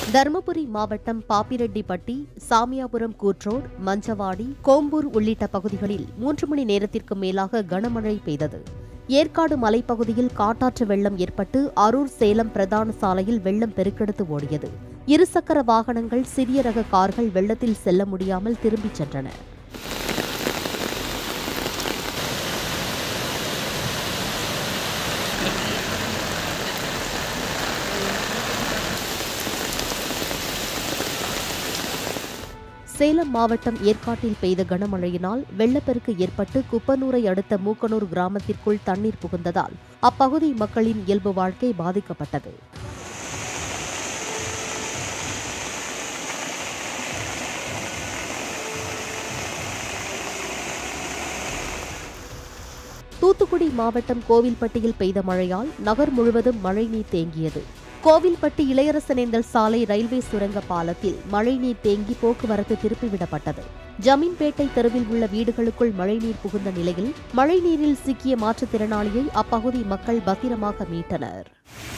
தருமபுரி மாவட்டம் பாப்பிரெட்டிப்பட்டி சாமியாபுரம் கூட்ரோடு மஞ்சவாடி கோம்பூர் உள்ளிட்ட பகுதிகளில் மூன்று மணி நேரத்திற்கு மேலாக கனமழை பெய்தது ஏற்காடு மலைப்பகுதியில் காட்டாற்று வெள்ளம் ஏற்பட்டு அரூர் சேலம் பிரதான சாலையில் வெள்ளம் பெருக்கெடுத்து ஓடியது இருசக்கர வாகனங்கள் சிறிய ரக கார்கள் வெள்ளத்தில் செல்ல முடியாமல் திரும்பிச் சென்றன சேலம் மாவட்டம் ஏற்காட்டில் பெய்த கனமழையினால் வெள்ளப்பெருக்கு ஏற்பட்டு குப்பனூரை அடுத்த மூக்கனூர் கிராமத்திற்குள் தண்ணீர் புகுந்ததால் அப்பகுதி மக்களின் இயல்பு வாழ்க்கை பாதிக்கப்பட்டது தூத்துக்குடி மாவட்டம் கோவில்பட்டியில் பெய்த மழையால் நகர் முழுவதும் மழைநீர் தேங்கியது கோவில்பட்டி இளையரசனேந்தல் சாலை ரயில்வே சுரங்க பாலத்தில் மழைநீர் தேங்கி போக்குவரத்து திருப்பிவிடப்பட்டது ஜமீன்பேட்டை தெருவில் உள்ள வீடுகளுக்குள் மழைநீர் புகுந்த நிலையில் மழைநீரில் சிக்கிய மாற்றுத்திறனாளியை அப்பகுதி மக்கள் பத்திரமாக மீட்டனர்